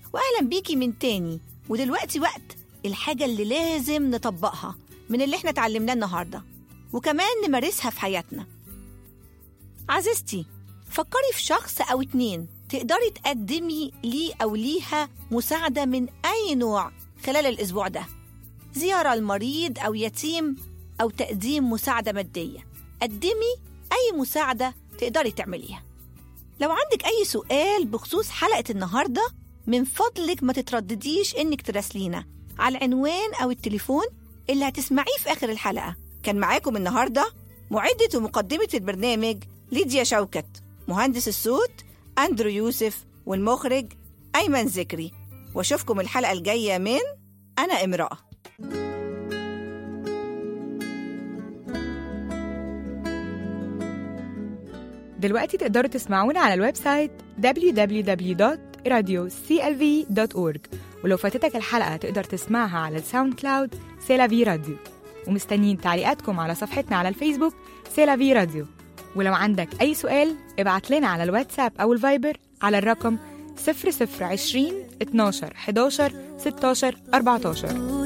وأهلا بيكي من تاني ودلوقتي وقت الحاجة اللي لازم نطبقها من اللي احنا اتعلمناه النهاردة وكمان نمارسها في حياتنا عزيزتي فكري في شخص أو اتنين تقدري تقدمي ليه أو ليها مساعدة من أي نوع خلال الأسبوع ده زيارة المريض أو يتيم أو تقديم مساعدة مادية قدمي أي مساعدة تقدري تعمليها لو عندك أي سؤال بخصوص حلقة النهاردة من فضلك ما تتردديش إنك تراسلينا على العنوان أو التليفون اللي هتسمعيه في آخر الحلقة كان معاكم النهاردة معدة ومقدمة البرنامج ليديا شوكت مهندس الصوت أندرو يوسف والمخرج أيمن ذكري واشوفكم الحلقة الجاية من أنا امرأة دلوقتي تقدروا تسمعونا على الويب سايت www.radioclv.org ولو فاتتك الحلقة تقدر تسمعها على الساوند كلاود سيلافي راديو ومستنيين تعليقاتكم على صفحتنا على الفيسبوك سيلافي راديو ولو عندك أي سؤال ابعت لنا على الواتساب أو الفايبر على الرقم 0020 12 11 16 14